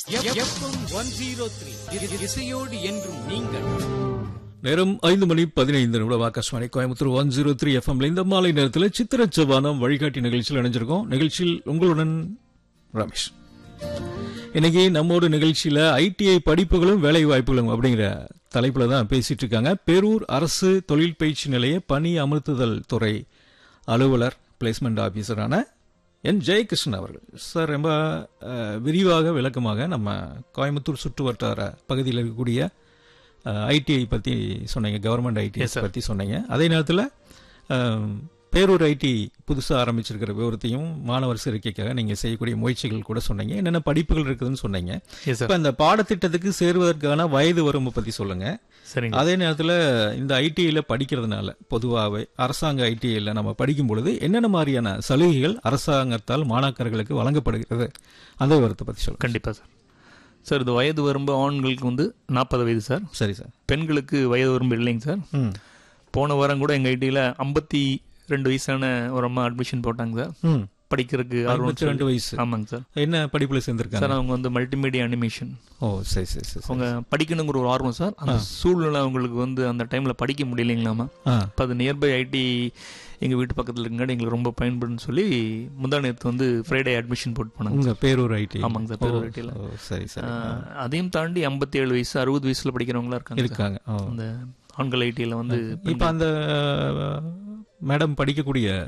FM one zero three இசையோடு என்றும் நீங்கள் நேரம் ஐந்து மணி பதினைந்து நிமிடம் Akashvani Coimbatore one zero three எஃப்எம்ல இந்த மாலை நேரத்தில் சித்திரச்சவானம் வழிகாட்டி நிகழ்ச்சியில் இணைஞ்சிருக்கோம் நிகழ்ச்சியில் உங்களுடன் ரமேஷ் இன்னைக்கு நம்மோட நிகழ்ச்சியில ஐடிஐ படிப்புகளும் வேலை வாய்ப்புகளும் அப்படிங்கிற தலைப்புல தான் பேசிட்டு இருக்காங்க பேரூர் அரசு தொழில் பயிற்சி நிலைய பணி அமர்த்துதல் துறை அலுவலர் பிளேஸ்மெண்ட் ஆபீசரான என் ஜெயகிருஷ்ணன் அவர்கள் சார் ரொம்ப அஹ், விரிவாக விளக்கமாக நம்ம கோயம்புத்தூர் சுற்று வட்டார பகுதியில் இருக்கக்கூடிய ஐடிஐ பற்றி சொன்னீங்க கவர்மெண்ட் ஐடிஐ Yes, sir. பற்றி சொன்னீங்க அதே நேரத்தில் பேரூர் ஐடி புதுசாக ஆரம்பிச்சிருக்கிற விவரத்தையும் மாணவர் சேர்க்கைக்காக நீங்கள் செய்யக்கூடிய முயற்சிகள் கூட சொன்னீங்க என்னென்ன படிப்புகள் இருக்குதுன்னு சொன்னீங்க எஸ் சார் இப்போ இந்த பாடத்திட்டத்துக்கு சேருவதற்கான வயது வரம்பு பற்றி சொல்லுங்க சரிங்க அதே நேரத்தில் இந்த ஐடிஐல படிக்கிறதுனால பொதுவாகவே அரசாங்க ஐடிஐல நம்ம படிக்கும் பொழுது என்னென்ன மாதிரியான சலுகைகள் அரசாங்கத்தால் மாணாக்கர்களுக்கு வழங்கப்படுகிறது அந்த விவரத்தை பற்றி சொல்லுங்க கண்டிப்பாக சார் சார் இது வயது வரம்பு ஆண்களுக்கு வந்து நாற்பது வயது சார் சரி சார் பெண்களுக்கு வயது வரம்பு இல்லைங்க சார் ம் போன வாரம் கூட எங்கள் ஐடியில் ஐம்பத்தி ரெண்டு வயசான ஒரு அம்மா அட்மிஷன் போட்டாங்க சார் ம் படிக்கிறதுக்கு ஆர்வம் அறுபத்தி ரெண்டு வயசு ஆமாங்க சார் என்ன படிப்புல சேர்ந்திருக்காங்க சார் அவங்க வந்து மல்டிமீடியா அனிமேஷன் ஓ சரி சரி சரி சரி. அவங்க படிக்கணுங்கிற ஒரு ஆர்வம் சார் அந்த சூழ்நிலை அவங்களுக்கு வந்து அந்த டைமில் படிக்க முடியலைங்களாமா ஆ இப்போ அது நியர்பை ஐடி எங்கள் வீட்டு பக்கத்தில் இருக்கங்காட்டி எங்களுக்கு ரொம்ப பயன்படுன்னு சொல்லி முந்தா நேற்று வந்து ஃப்ரைடே அட்மிஷன் போட்டு போனாங்க உங்க பேரூர் ஐடி ஆமாங்க சார் பேரூர் ஐடியில் சரி சரி அதையும் தாண்டி ஐம்பத்தி ஏழு வயசு அறுபது வயசுல படிக்கிறவங்களா இருக்காங்க சார். இருக்காங்க ஓ அந்த ஆண்கள் ஐடியில் வந்து இப்போ அந்த மேடம் படிக்கக்கூடிய